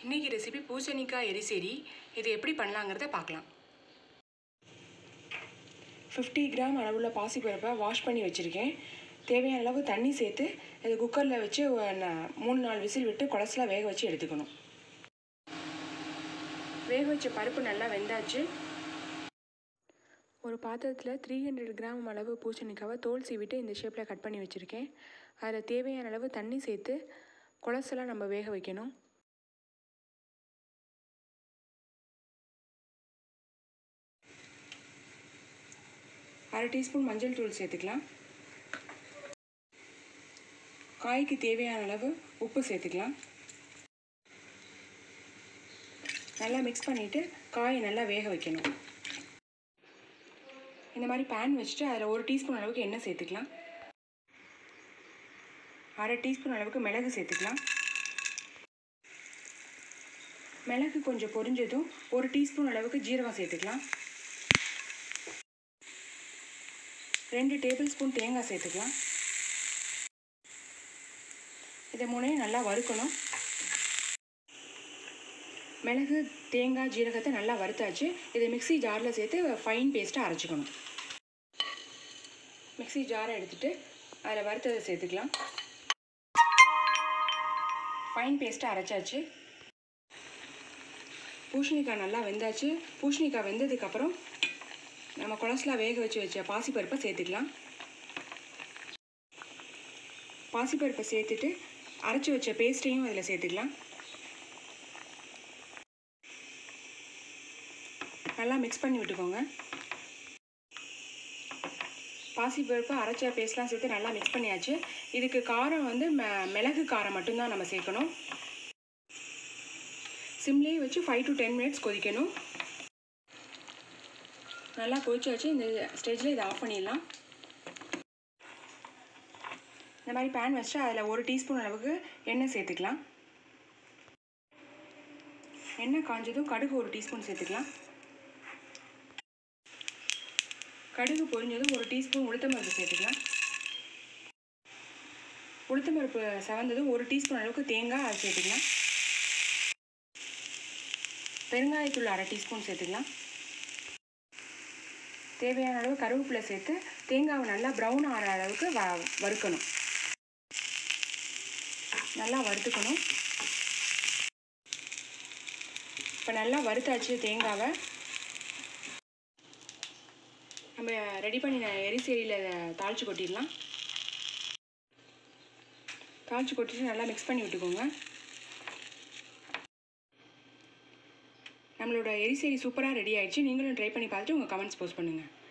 இன்றைக்கி ரெசிபி பூசணிக்காய் எரிசேரி இது எப்படி பண்ணலாங்கிறத பார்க்கலாம் ஃபிஃப்டி கிராம் அளவுள்ள பாசிப்பருப்பை வாஷ் பண்ணி வச்சுருக்கேன் தேவையான அளவு தண்ணி சேர்த்து அது குக்கரில் வச்சு ஒரு ந- மூணு நாலு விசில் விட்டு குழசலாக வேக வச்சு எடுத்துக்கணும் வேக வச்ச பருப்பு நல்லா வெந்தாச்சு ஒரு பாத்திரத்தில் த்ரீ ஹண்ட்ரட் கிராம் அளவு பூசணிக்காவை தோல் சீவிட்டு இந்த ஷேப்பில் கட் பண்ணி வச்சுருக்கேன் அதில் தேவையான அளவு தண்ணி சேர்த்து குழசெல்லாம் நம்ம வேக வைக்கணும் அரை டீஸ்பூன் மஞ்சள் தூள் சேர்த்துக்கலாம் காய்க்கு தேவையான அளவு உப்பு சேர்த்துக்கலாம் நல்லா மிக்ஸ் பண்ணிவிட்டு காயை நல்லா வேக வைக்கணும் இந்த மாதிரி பேன் வச்சுட்டு அதில் ஒரு டீஸ்பூன் அளவுக்கு எண்ணெய் சேர்த்துக்கலாம் அரை டீஸ்பூன் அளவுக்கு மிளகு சேர்த்துக்கலாம் மிளகு கொஞ்சம் பொரிஞ்சதும் ஒரு டீஸ்பூன் அளவுக்கு ஜீரகம் சேர்த்துக்கலாம் ரெண்டு டேபிள் ஸ்பூன் தேங்காய் சேர்த்துக்கலாம் இதை மூணையும் நல்லா வறுக்கணும் மிளகு தேங்காய் ஜீரகத்தை நல்லா வறுத்தாச்சு இதை மிக்ஸி ஜாரில் சேர்த்து ஃபைன் பேஸ்ட்டாக அரைச்சிக்கணும் மிக்ஸி ஜாரை எடுத்துட்டு அதில் வறுத்ததை சேர்த்துக்கலாம் ஃபைன் பேஸ்ட்டாக அரைச்சாச்சு பூசணிக்காய் நல்லா வெந்தாச்சு பூசணிக்காய் வெந்ததுக்கப்புறம் நம்ம குழம்புல வேக வச்சு வச்ச பாசிப்பருப்பை சேர்த்துக்கலாம் பாசிப்பருப்பை சேர்த்துட்டு அரைச்சி வச்ச பேஸ்ட்டையும் அதில் சேர்த்துக்கலாம் நல்லா மிக்ஸ் பண்ணி விட்டுக்கோங்க பாசிப்பருப்பு அரைச்ச பேஸ்ட்லாம் சேர்த்து நல்லா மிக்ஸ் பண்ணியாச்சு இதுக்கு காரம் வந்து ம மிளகு காரம் மட்டும்தான் நம்ம சேர்க்கணும் சிம்லேயே வச்சு ஃபைவ் டு டென் மினிட்ஸ் கொதிக்கணும் நல்லா கொதிச்சாச்சு இந்த ஸ்டேஜில் இதை ஆஃப் பண்ணிடலாம் இந்த மாதிரி பேன் வச்சுட்டு அதில் ஒரு டீஸ்பூன் அளவுக்கு எண்ணெய் சேர்த்துக்கலாம் எண்ணெய் காஞ்சதும் கடுகு ஒரு டீஸ்பூன் சேர்த்துக்கலாம் கடுகு பொரிஞ்சதும் ஒரு டீஸ்பூன் உளுத்தம்பருப்பு சேர்த்துக்கலாம் உளுத்தம்பருப்பு செவந்ததும் ஒரு டீஸ்பூன் அளவுக்கு தேங்காய் அது சேர்த்துக்கலாம் பெருங்காயத்தூள் அரை டீஸ்பூன் சேர்த்துக்கலாம் தேவையான அளவு கருவேப்பிலை சேர்த்து தேங்காவை நல்லா ப்ரௌன் ஆகிற அளவுக்கு வ வறுக்கணும் நல்லா வறுத்துக்கணும் இப்போ நல்லா வறுத்தாச்சு தேங்காவை நம்ம ரெடி பண்ணின எரிசேரியில் தாளித்து கொட்டிடலாம் தாளித்து கொட்டிட்டு நல்லா மிக்ஸ் பண்ணி விட்டுக்கோங்க நம்மளோட எரிசேரி சூப்பராக ரெடி ஆயிடுச்சு நீங்களும் ட்ரை பண்ணி பார்த்துட்டு உங்கள் கமெண்ட்ஸ் போஸ்ட் பண்ணுங்கள்